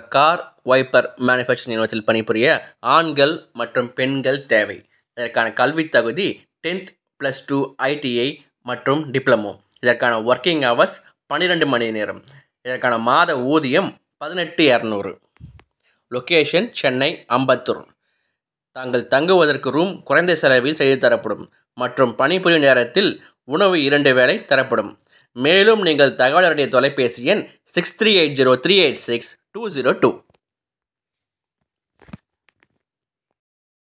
car wiper manufacturing நிறுவனத்தில் பணிபுரிய ஆண்கள் மற்றும் பெண்கள் தேவை இதற்கான கல்வித் தகுதி டென்த் ப்ளஸ் டூ ஐடிஐ மற்றும் டிப்ளமோ இதற்கான ஒர்க்கிங் ஹவர்ஸ் பன்னிரெண்டு மணி நேரம் இதற்கான மாத ஊதியம் பதினெட்டு இரநூறு லொக்கேஷன் சென்னை அம்பத்தூர் தாங்கள் தங்குவதற்கு ரூம் குறைந்த செலவில் செய்து தரப்படும் மற்றும் பணிபுரியும் நேரத்தில் உணவு இரண்டு வேளை தரப்படும் மேலும் நீங்கள் தகவல் அறிய தொலைபேசி எண் six three eight zero three eight six two zero two